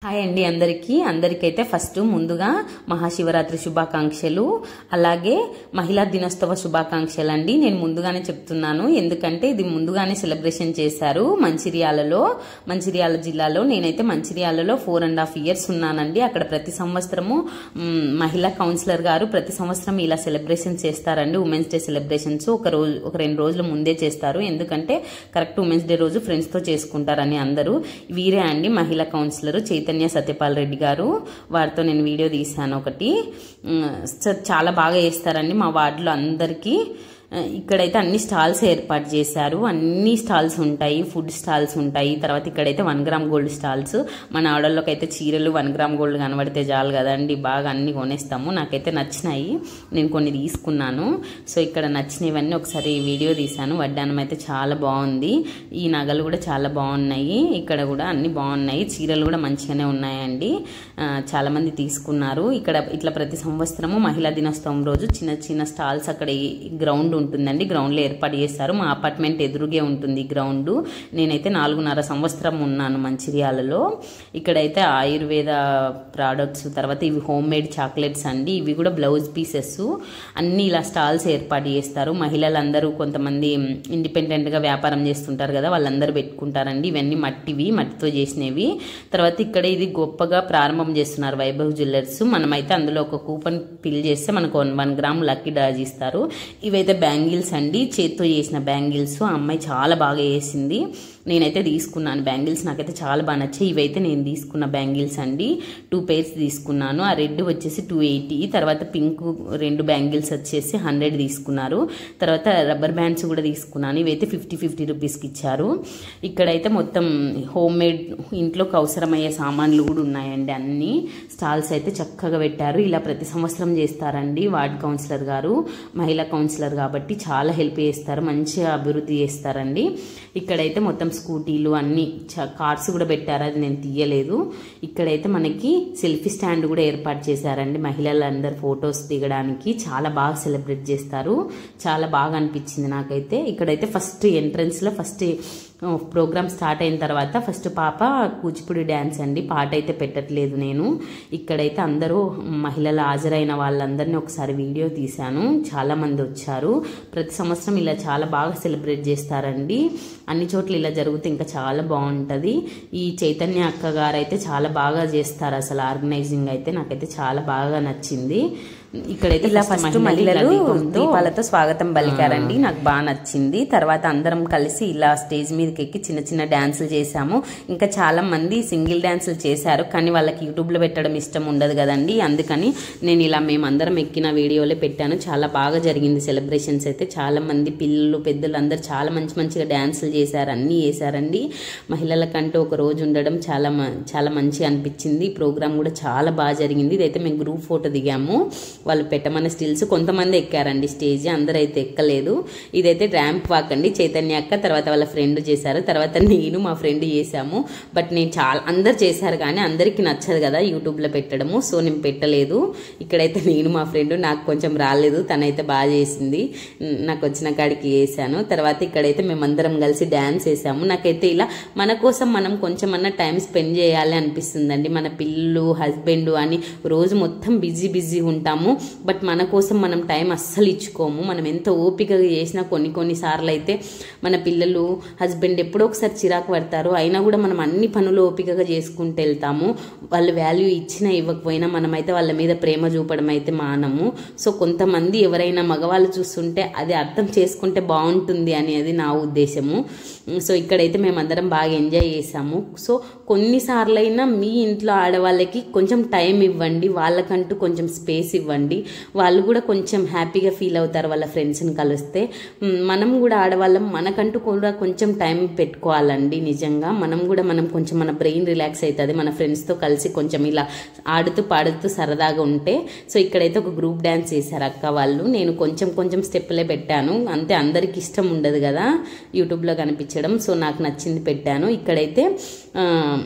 hi అండి అందరికీ అందరికైతే first ముందుగా మహాశివరాత్రి శుభాకాంక్షలు అలాగే మహిళా దినోత్సవ శుభాకాంక్షలు అండి నేను ముందుగానే చెప్తున్నాను ఎందుకంటే ఇది ముందుగానే సెలబ్రేషన్ చేశారు మంచిర్యాలలో మంచిర్యాల జిల్లాలో నేనైతే మంచిర్యాలలో ఫోర్ అండ్ హాఫ్ ఇయర్స్ ఉన్నానండి అక్కడ ప్రతి సంవత్సరము మ్, మహిళా కౌన్సిలర్ గారు ప్రతి సంవత్సరం ఇలా సెలబ్రేషన్ చేస్తారండి ఉమెన్స్ డే సెలబ్రేషన్స్ ఒక రోజు ఒక రెండు రోజుల ముందే చేస్తారు ఎందుకంటే కరెక్ట్ ఉమెన్స్ డే రోజు ఫ్రెండ్స్ తో చేసుకుంటారని అందరూ వీరే అండి మహిళా కౌన్సిలర్ చైతన్య సత్యపాల్ రెడ్డి గారు వారితో నేను వీడియో తీశాను ఒకటి ఉమ్, చ- చాలా బాగా చేస్తారండి మా వార్డులో అందరికీ ఆ, ఇక్కడైతే అన్ని స్టాల్స్ ఏర్పాటు చేశారు అన్ని స్టాల్స్ ఉంటాయి ఫుడ్ స్టాల్స్ ఉంటాయి తర్వాత ఇక్కడైతే వన్ గ్రామ్ గోల్డ్ స్టాల్స్ మన ఆడోళ్ళకి అయితే చీరలు వన్ గ్రామ్ గోల్డ్ కనబడితే చాలు కదండి బాగా అన్ని కొనేస్తాము నాకైతే నచ్చినాయి నేను కొన్ని తీసుకున్నాను సో ఇక్కడ నచ్చినవన్నీ ఒకసారి వీడియో తీశాను వడ్డానం అయితే చాలా బాగుంది ఈ నగలు కూడా చాలా బాగున్నాయి ఇక్కడ కూడా అన్ని బాగున్నాయి చీరలు కూడా మంచిగానే ఉన్నాయండి ఆ, చాలా మంది తీసుకున్నారు ఇక్కడ ఇట్లా ప్రతి సంవత్సరము మహిళా దినోత్సవం రోజు చిన్న చిన్న స్టాల్స్ అక్కడ గ్రౌండ్ ఉంటుందండి గ్రౌండ్లో ఏర్పాటు చేస్తారు మా అపార్ట్మెంట్ ఎదురుగే ఉంటుంది గ్రౌండ్ నేనైతే నాలుగున్నర సంవత్సరం ఉన్నాను మంచిర్యాలలో ఇక్కడైతే ఆయుర్వేద ప్రోడక్ట్స్ తర్వాత ఇవి హోమ్ మేడ్ చాక్లెట్స్ అండి ఇవి కూడా బ్లౌజ్ పీసెస్ అన్ని ఇలా స్టాల్స్ ఏర్పాటు చేస్తారు మహిళలందరూ కొంతమంది ఇండిపెండెంట్గా వ్యాపారం చేస్తుంటారు కదా వాళ్ళందరూ పెట్టుకుంటారండి ఇవన్నీ మట్టివి మట్టితో చేసినవి తర్వాత ఇక్కడ ఇది గొప్పగా ప్రారంభం చేస్తున్నారు వైభవ్ జ్యువెలర్స్ మనమైతే అందులో ఒక కూపన్ ఫిల్ చేస్తే మనకు వన్ వన్ గ్రామ్ లక్కీ డాజ్ ఇస్తారు ఇవైతే బ్యాంగిల్స్ అండి చేత్తో చేసిన బ్యాంగిల్స్ ఆ అమ్మాయి చాలా బాగా వేసింది నేనైతే తీసుకున్నాను బ్యాంగిల్స్ నాకైతే చాలా బాగా నచ్చాయి ఇవైతే నేను తీసుకున్న బ్యాంగిల్స్ అండి టూ పేర్స్ తీసుకున్నాను ఆ రెడ్ వచ్చేసి టూ ఎయిటీ తర్వాత పింక్ రెండు బ్యాంగిల్స్ వచ్చేసి హండ్రెడ్ తీసుకున్నారు తర్వాత రబ్బర్ బ్యాండ్స్ కూడా తీసుకున్నాను ఇవైతే ఫిఫ్టీ ఫిఫ్టీ రూపీస్కి ఇచ్చారు ఇక్కడైతే మొత్తం హోమ్ మేడ్ ఇంట్లోకి అవసరమయ్యే సామాన్లు కూడా ఉన్నాయండి అన్ని స్టాల్స్ అయితే చక్కగా పెట్టారు ఇలా ప్రతి సంవత్సరం చేస్తారండి వార్డ్ కౌన్సిలర్ గారు మహిళా కౌన్సిలర్ కాబట్టి చాలా హెల్ప్ చేస్తారు మంచిగా అభివృద్ధి చేస్తారండి ఇక్కడైతే మొత్తం స్కూటీలు అన్ని చ- కార్స్ కూడా పెట్టారు అది నేను తీయలేదు ఇక్కడైతే మనకి సెల్ఫీ స్టాండ్ కూడా ఏర్పాటు చేశారండి మహిళలందరూ ఫొటోస్ దిగడానికి చాలా బాగా సెలబ్రేట్ చేస్తారు చాలా బాగా అనిపించింది నాకైతే ఇక్కడైతే ఫస్ట్ ఎంట్రన్స్ లో ఫస్ట్ ప్రోగ్రామ్ స్టార్ట్ అయిన తర్వాత ఫస్ట్ పాప కూచిపూడి డ్యాన్స్ అండి పాట అయితే పెట్టట్లేదు నేను ఇక్కడైతే అందరూ మహిళలు హాజరైన వాళ్ళందరినీ ఒకసారి వీడియో తీశాను చాలా మంది వచ్చారు ప్రతి సంవత్సరం ఇలా చాలా బాగా సెలబ్రేట్ చేస్తారండి అన్ని చోట్ల ఇలా జరిగితే ఇంకా చాలా బాగుంటుంది ఈ చైతన్య అక్క గారు అయితే చాలా బాగా చేస్తారు అసలు ఆర్గనైజింగ్ అయితే నాకైతే చాలా బాగా నచ్చింది ఇక్కడైతే ఇలా first ఫస్ట్ మహిళలు మహిళలు దీపంతో దీపాలతో స్వాగతం పలికారండి నాకు బాగా నచ్చింది తర్వాత అందరం కలిసి ఇలా స్టేజ్ మీదకి ఎక్కి చిన్న చిన్న డాన్సులు చేశాము ఇంకా చాలా మంది సింగిల్ డాన్సులు చేశారు కానీ వాళ్ళకి యూట్యూబ్ లో పెట్టడం ఇష్టం ఉండదు కదండి అందుకని నేను ఇలా మేమందరం ఎక్కిన వీడియోలే పెట్టాను చాలా బాగా జరిగింది సెలబ్రేషన్స్ అయితే చాలా మంది పిల్లలు పెద్దలు అందరు చాలా మంచి మంచిగా డాన్సులు చేశారు అన్నీ చేశారండి మహిళలకంటూ ఒక రోజు ఉండడం చాలా మ- చాలా మంచిగా అనిపించింది ప్రోగ్రామ్ కూడా చాలా బాగా జరిగింది ఇదైతే మేము గ్రూప్ ఫోటో దిగాము వాళ్ళు పెట్టమన్న స్టిల్స్ కొంతమంది ఎక్కారండి స్టేజ్ అందరూ అయితే ఎక్కలేదు ఇదైతే ర్యాంప్ వాక్ అండి చైతన్య అక్క తర్వాత వాళ్ళ ఫ్రెండ్ చేశారు తర్వాత నేను మా ఫ్రెండ్ చేశాము బట్ నేను చాలా అందరు చేశారు కానీ అందరికీ నచ్చదు కదా యూట్యూబ్లో పెట్టడము సో నేను పెట్టలేదు ఇక్కడైతే నేను మా ఫ్రెండ్ నాకు కొంచెం రాలేదు తనైతే బాగా చేసింది ఉమ్, నాకు వచ్చిన కాడికి వేసాను తర్వాత ఇక్కడైతే మేమందరం కలిసి డ్యాన్స్ వేసాము నాకైతే ఇలా మన కోసం మనం కొంచెమన్నా టైం స్పెండ్ చేయాలి అనిపిస్తుందండి మన పిల్లలు హస్బెండ్ అని రోజు మొత్తం బిజీ బిజీ ఉంటాము బట్ మన కోసం మనం టైం అస్సలు ఇచ్చుకోము మనం ఎంత ఓపికగా చేసినా కొన్ని కొన్ని సార్లు అయితే మన పిల్లలు హస్బెండ్ ఎప్పుడో ఒకసారి చిరాకు పడతారు అయినా కూడా మనం అన్ని పనులు ఓపికగా చేసుకుంటూ వెళ్తాము వాళ్ళు వాల్యూ ఇచ్చినా ఇవ్వకపోయినా మనమైతే వాళ్ళ మీద ప్రేమ చూపడం అయితే మానము సో కొంతమంది ఎవరైనా మగవాళ్ళు చూస్తుంటే అది అర్థం చేసుకుంటే బాగుంటుంది అనేది నా ఉద్దేశము సో ఇక్కడైతే మేమందరం బాగా ఎంజాయ్ చేసాము సో కొన్నిసార్లైనా మీ ఇంట్లో ఆడవాళ్ళకి కొంచెం టైం ఇవ్వండి వాళ్ళకంటూ కొంచెం స్పేస్ ఇవ్వండి వాళ్ళు కూడా కొంచెం హ్యాపీగా ఫీల్ అవుతారు వాళ్ళ ఫ్రెండ్స్ని కలిస్తే మ్, మనం కూడా ఆడవాళ్ళం మనకంటూ కూడా కొంచెం టైం పెట్టుకోవాలండి నిజంగా మనం కూడా మనం కొంచెం మన బ్రెయిన్ రిలాక్స్ అవుతుంది మన ఫ్రెండ్స్తో కలిసి కొంచెం ఇలా ఆడుతూ పాడుతూ సరదాగా ఉంటే సో ఇక్కడైతే ఒక గ్రూప్ డ్యాన్స్ చేశారు అక్క వాళ్ళు నేను కొంచెం కొంచెం స్టెప్పులే పెట్టాను అంతే అందరికి ఇష్టం ఉండదు కదా యూట్యూబ్లో కనిపించడం సో నాకు నచ్చింది పెట్టాను ఇక్కడైతే ఆ,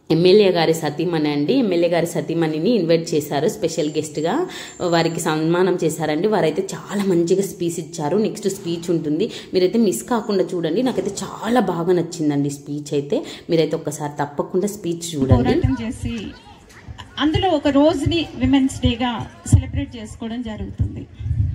ఎమ్మెల్యే గారి సతీమణి అండి ఎమ్మెల్యే గారి సతీమణిని ఇన్వైట్ చేశారు స్పెషల్ గెస్ట్గా వారికి సన్మానం చేశారండి వారైతే చాలా మంచిగా స్పీచ్ ఇచ్చారు నెక్స్ట్ స్పీచ్ ఉంటుంది మీరైతే మిస్ కాకుండా చూడండి నాకైతే చాలా బాగా నచ్చిందండి స్పీచ్ అయితే మీరైతే ఒక్కసారి తప్పకుండా స్పీచ్ చూడండి పోరాటం చేసి అందులో ఒక రోజుని విమెన్స్ డేగా సెలబ్రేట్ చేసుకోవడం జరుగుతుంది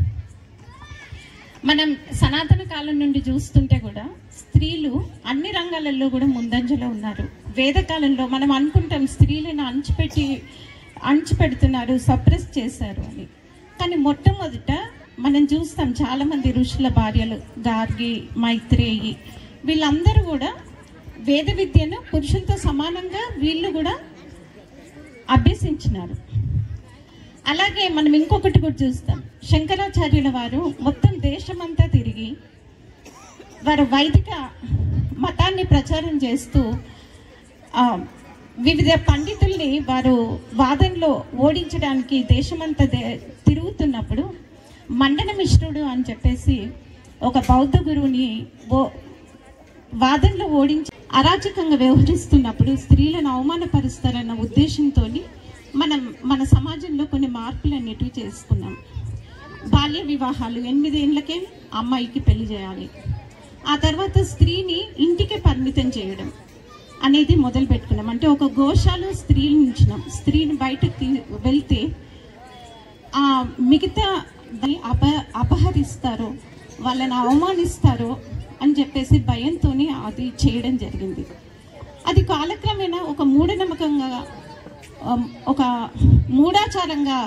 మనం సనాతన కాలం నుండి చూస్తుంటే కూడా స్త్రీలు అన్ని రంగాలలో కూడా ముందంజలో ఉన్నారు వేదకాలంలో మనం అనుకుంటాం స్త్రీలను అణచిపెట్టి అణచిపెడుతున్నారు సప్రెస్ చేశారు అని కానీ మొట్టమొదట మనం చూస్తాం చాలా మంది ఋషుల భార్యలు గార్గి మైత్రేయి వీళ్ళందరూ కూడా వేద విద్యను పురుషులతో సమానంగా వీళ్ళు కూడా అభ్యసించినారు అలాగే మనం ఇంకొకటి కూడా చూస్తాం శంకరాచార్యుల వారు మొత్తం దేశమంతా తిరిగి వారు వైదిక మతాన్ని ప్రచారం చేస్తూ ఆ, వివిధ పండితుల్ని వారు వాదనలో ఓడించడానికి దేశమంతా దే- తిరుగుతున్నప్పుడు మండన మిశ్రుడు అని చెప్పేసి ఒక బౌద్ధ గురువుని ఓ వాదనలో ఓడించి అరాచకంగా వ్యవహరిస్తున్నప్పుడు స్త్రీలను అవమానపరుస్తారన్న ఉద్దేశంతో మనం మన సమాజంలో కొన్ని మార్పులు అనేటివి చేసుకున్నాం బాల్య వివాహాలు ఎనిమిదేళ్లకే అమ్మాయికి పెళ్లి చేయాలి ఆ తర్వాత స్త్రీని ఇంటికే పరిమితం చేయడం అనేది మొదలు పెట్టుకున్నాం అంటే ఒక గోశాలో స్త్రీని ఉంచినాం స్త్రీని బయటకు తీ- వెళ్తే ఆ మిగతా ది అప అపహరిస్తారో వాళ్ళని అవమానిస్తారో అని చెప్పేసి భయంతోనే అది చేయడం జరిగింది అది కాలక్రమేణా ఒక మూఢనమ్మకంగా um, ఒక మూఢాచారంగా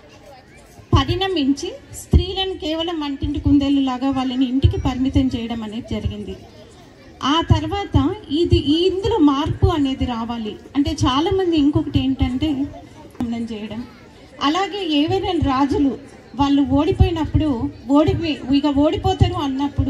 పరిణమించి స్త్రీలను కేవలం వంటింటి కుందేళ్ళలాగా వాళ్ళని ఇంటికి పరిమితం చేయడం అనేది జరిగింది ఆ తర్వాత ఇది ఈ ఇందులో మార్పు అనేది రావాలి అంటే చాలా మంది ఇంకొకటి ఏంటంటే మనం చేయడం అలాగే ఏవైనా రాజులు వాళ్ళు ఓడిపోయినప్పుడు ఓడిపోయి ఇక ఓడిపోతారు అన్నప్పుడు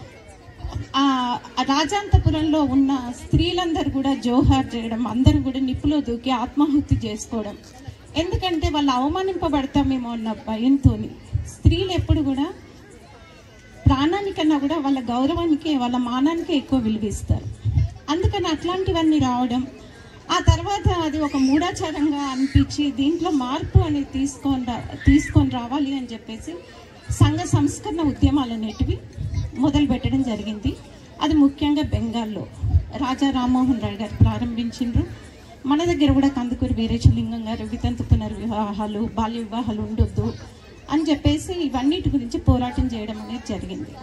ఆ రాజాంతపురంలో ఉన్న స్త్రీలందరూ కూడా జోహార్ చేయడం అందరూ కూడా నిప్పులో దూకి ఆత్మాహుతి చేసుకోవడం ఎందుకంటే వాళ్ళు అవమానింపబడతామేమో అన్న భయంతో స్త్రీలు ఎప్పుడు కూడా ప్రాణానికన్నా కూడా వాళ్ళ గౌరవానికి వాళ్ళ మానానికే ఎక్కువ విలువిస్తారు అందుకని అట్లాంటివన్నీ రావడం ఆ తర్వాత అది ఒక మూఢాచారంగా అనిపించి దీంట్లో మార్పు అనేది తీసుకొని రా తీసుకొని రావాలి అని చెప్పేసి సంఘ సంస్కరణ ఉద్యమాలు అనేటివి మొదలు పెట్టడం జరిగింది అది ముఖ్యంగా బెంగాల్లో రాజా రామ్మోహన్ రాయ్ గారు ప్రారంభించిండ్రు మన దగ్గర కూడా కందుకూరి వీరేశలింగం గారు వితంతు పునర్వివాహాలు బాల్య వివాహాలు ఉండొద్దు అని చెప్పేసి ఇవన్నిటి గురించి పోరాటం చేయడం అనేది జరిగింది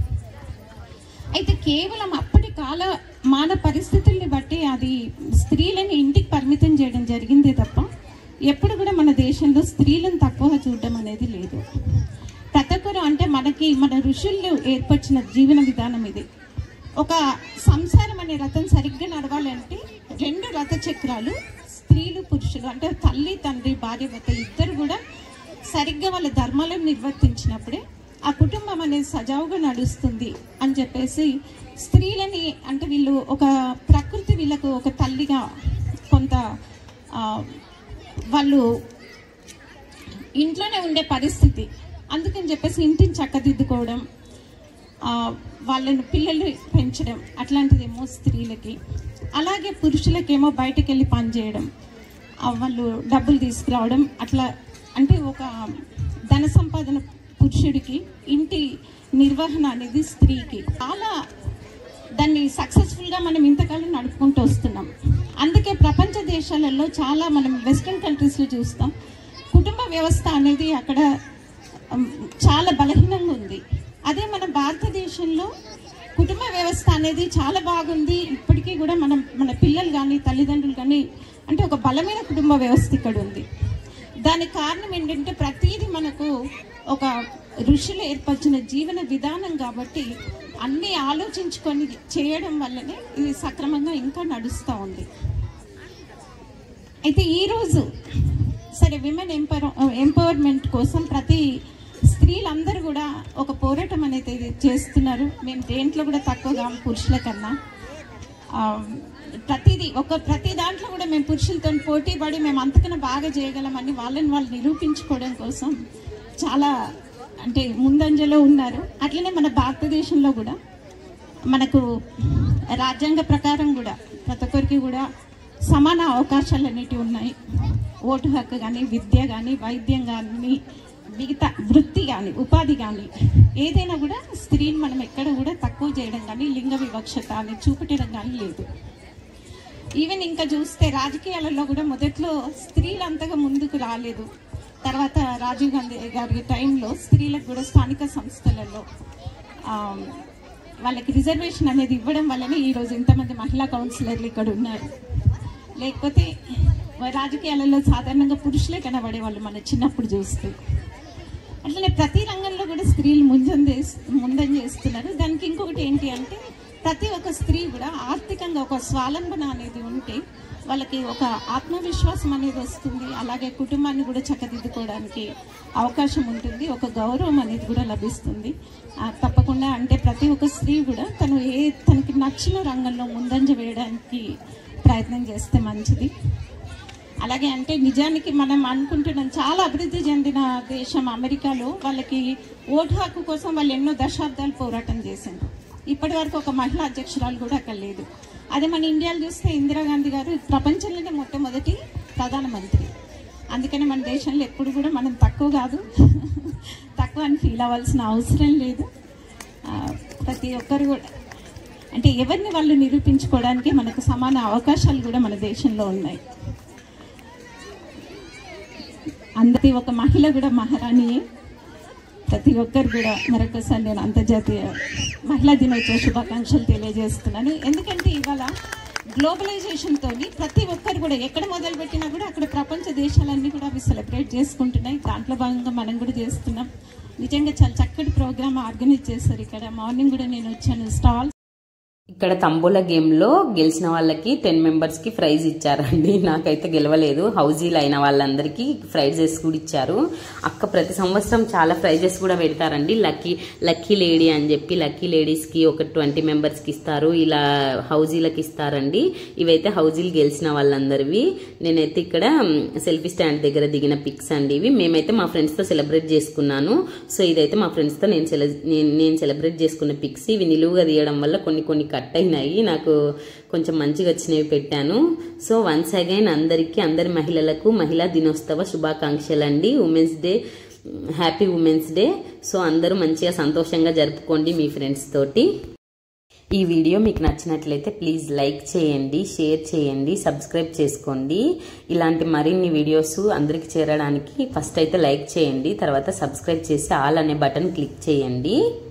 అయితే కేవలం అప్పటి కాల మాన పరిస్థితుల్ని బట్టి అది స్త్రీలని ఇంటికి పరిమితం చేయడం జరిగిందే తప్ప ఎప్పుడు కూడా మన దేశంలో స్త్రీలను తక్కువగా చూడడం అనేది లేదు ప్రతి ఒక్కరు అంటే మనకి మన ఋషులు ఏర్పరిచిన జీవన విధానం ఇది ఒక సంసారం అనే రథం సరిగ్గా నడవాలంటే రెండు రథ చక్రాలు స్త్రీలు పురుషులు అంటే తల్లి తండ్రి భార్య భర్త ఇద్దరు కూడా సరిగ్గా వాళ్ళ ధర్మాలను నిర్వర్తించినప్పుడే ఆ కుటుంబం అనేది సజావుగా నడుస్తుంది అని చెప్పేసి స్త్రీలని అంటే వీళ్ళు ఒక ప్రకృతి వీళ్ళకు ఒక తల్లిగా కొంత ఆ, వాళ్ళు ఇంట్లోనే ఉండే పరిస్థితి అందుకని చెప్పేసి ఇంటిని చక్కదిద్దుకోవడం ఆ, వాళ్ళని పిల్లలు పెంచడం అట్లాంటిదేమో స్త్రీలకి అలాగే పురుషులకేమో బయటకు వెళ్ళి పని చేయడం ఆ, వాళ్ళు డబ్బులు తీసుకురావడం అట్లా అంటే ఒక ధన సంపాదన పురుషుడికి ఇంటి నిర్వహణ అనేది స్త్రీకి చాలా దాన్ని సక్సెస్ఫుల్గా మనం ఇంతకాలం నడుపుకుంటూ వస్తున్నాం అందుకే ప్రపంచ దేశాలలో చాలా మనం వెస్ట్రన్ కంట్రీస్లో చూస్తాం కుటుంబ వ్యవస్థ అనేది అక్కడ ఉమ్, చాలా బలహీనంగా ఉంది అదే మన భారతదేశంలో కుటుంబ వ్యవస్థ అనేది చాలా బాగుంది ఇప్పటికీ కూడా మనం మన పిల్లలు కానీ తల్లిదండ్రులు కానీ అంటే ఒక బలమైన కుటుంబ వ్యవస్థ ఇక్కడ ఉంది దానికి కారణం ఏంటంటే ప్రతిదీ మనకు ఒక ఋషులు ఏర్పరిచిన జీవన విధానం కాబట్టి అన్నీ ఆలోచించుకొని చేయడం వల్లనే ఇది సక్రమంగా ఇంకా నడుస్తూ ఉంది అయితే ఈరోజు సరే విమెన్ ఎంపవర్ ఎంపవర్మెంట్ కోసం ప్రతి స్త్రీలందరూ కూడా ఒక పోరాటం అనేది చేస్తున్నారు మేము దేంట్లో కూడా తక్కువగా పురుషుల కన్నా ఆ, ప్రతిదీ ఒక ప్రతి దాంట్లో కూడా మేము పురుషులతో పోటీ పడి మేము అంతకన్నా బాగా చేయగలమని వాళ్ళని వాళ్ళు నిరూపించుకోవడం కోసం చాలా అంటే ముందంజలో ఉన్నారు అట్లనే మన భారతదేశంలో కూడా మనకు రాజ్యాంగ ప్రకారం కూడా ప్రతి ఒక్కరికి కూడా సమాన అవకాశాలు అనేటివి ఉన్నాయి ఓటు హక్కు కానీ విద్య కానీ వైద్యం కానీ మిగతా వృత్తి కానీ ఉపాధి కానీ ఏదైనా కూడా స్త్రీని మనం ఎక్కడ కూడా తక్కువ చేయడం కానీ లింగ వివక్షత అని చూపెట్టడం కానీ లేదు ఈవెన్ ఇంకా చూస్తే రాజకీయాలలో కూడా మొదట్లో స్త్రీలు అంతగా ముందుకు రాలేదు తర్వాత రాజీవ్ గాంధీ గారి టైంలో స్త్రీలకు కూడా స్థానిక సంస్థలలో ఆ, వాళ్ళకి రిజర్వేషన్ అనేది ఇవ్వడం వల్లనే ఈరోజు ఇంతమంది మహిళా కౌన్సిలర్లు ఇక్కడ ఉన్నారు లేకపోతే రాజకీయాలలో సాధారణంగా పురుషులే కనబడేవాళ్ళు మన చిన్నప్పుడు చూస్తే అట్లనే ప్రతి రంగంలో కూడా స్త్రీలు ముంజం ముందం చేస్తున్నారు దానికి ఇంకొకటి ఏంటి అంటే ప్రతి ఒక్క స్త్రీ కూడా ఆర్థికంగా ఒక స్వాలంబన అనేది ఉంటే వాళ్ళకి ఒక ఆత్మవిశ్వాసం అనేది వస్తుంది అలాగే కుటుంబాన్ని కూడా చక్కదిద్దుకోవడానికి అవకాశం ఉంటుంది ఒక గౌరవం అనేది కూడా లభిస్తుంది ఆ, తప్పకుండా అంటే ప్రతి ఒక్క స్త్రీ కూడా తను ఏ తనకి నచ్చిన రంగంలో ముందంజ వేయడానికి ప్రయత్నం చేస్తే మంచిది అలాగే అంటే నిజానికి మనం అనుకుంటున్నాం చాలా అభివృద్ధి చెందిన దేశం అమెరికాలో వాళ్ళకి ఓటు హక్కు కోసం వాళ్ళు ఎన్నో దశాబ్దాలు పోరాటం చేశారు ఇప్పటి వరకు ఒక మహిళా అధ్యక్షురాలు కూడా అక్కడ లేదు అదే మన ఇండియాలో చూస్తే ఇందిరాగాంధీ గారు ప్రపంచంలోనే మొట్టమొదటి ప్రధానమంత్రి అందుకని మన దేశంలో ఎప్పుడు కూడా మనం తక్కువ కాదు తక్కువ అని ఫీల్ అవ్వాల్సిన అవసరం లేదు ఆ, ప్రతి ఒక్కరు కూడా అంటే ఎవరిని వాళ్ళు నిరూపించుకోవడానికి మనకు సమాన అవకాశాలు కూడా మన దేశంలో ఉన్నాయి అందరి ఒక మహిళ కూడా మహారాణియే ప్రతి ఒక్కరు కూడా మరొకసారి నేను అంతర్జాతీయ మహిళా దినోత్సవ శుభాకాంక్షలు తెలియజేస్తున్నాను ఎందుకంటే ఇవాళ గ్లోబలైజేషన్ తోని ప్రతి ఒక్కరు కూడా ఎక్కడ మొదలు పెట్టినా కూడా అక్కడ ప్రపంచ దేశాలన్నీ కూడా అవి సెలబ్రేట్ చేసుకుంటున్నాయి దాంట్లో భాగంగా మనం కూడా చేస్తున్నాం నిజంగా చాలా చక్కటి ప్రోగ్రామ్ ఆర్గనైజ్ చేస్తారు ఇక్కడ మార్నింగ్ కూడా నేను వచ్చాను స్టాల్ ఇక్కడ తంబోలా గేమ్ లో గెలిచిన వాళ్ళకి టెన్ మెంబర్స్ కి ప్రైజ్ ఇచ్చారండి నాకైతే గెలవలేదు హౌజీలు అయిన వాళ్ళందరికీ ప్రైజెస్ కూడా ఇచ్చారు అక్క ప్రతి సంవత్సరం చాలా ప్రైజెస్ కూడా పెడతారండి లక్కీ లక్కీ లేడీ అని చెప్పి లక్కీ లేడీస్ కి ఒక ట్వంటీ మెంబర్స్ కి ఇస్తారు ఇలా హౌజీలకు ఇస్తారండి ఇవైతే హౌజీలు గెలిచిన వాళ్ళందరివి నేనైతే ఇక్కడ సెల్ఫీ స్టాండ్ దగ్గర దిగిన పిక్స్ అండి ఇవి మేమైతే మా ఫ్రెండ్స్ తో సెలబ్రేట్ చేసుకున్నాను సో ఇదైతే మా ఫ్రెండ్స్ తో నేను సెల- నేను- నేను సెలబ్రేట్ చేసుకున్న పిక్స్ ఇవి నిలువుగా తీయడం వల్ల కొన్ని కొన్ని కట్ అయినాయి నాకు కొంచెం మంచిగా వచ్చినవి పెట్టాను సో వన్స్ అగైన్ అందరికీ అందరి మహిళలకు మహిళా దినోత్సవ శుభాకాంక్షలు అండి women's day happy women's day so అందరూ మంచిగా సంతోషంగా జరుపుకోండి మీ ఫ్రెండ్స్ తోటి ఈ వీడియో మీకు నచ్చినట్లయితే ప్లీజ్ లైక్ చేయండి షేర్ చేయండి సబ్స్క్రైబ్ చేసుకోండి ఇలాంటి మరిన్ని వీడియోస్ అందరికి చేరడానికి ఫస్ట్ అయితే లైక్ చేయండి తర్వాత సబ్స్క్రైబ్ చేసి ఆల్ అనే బటన్ క్లిక్ చేయండి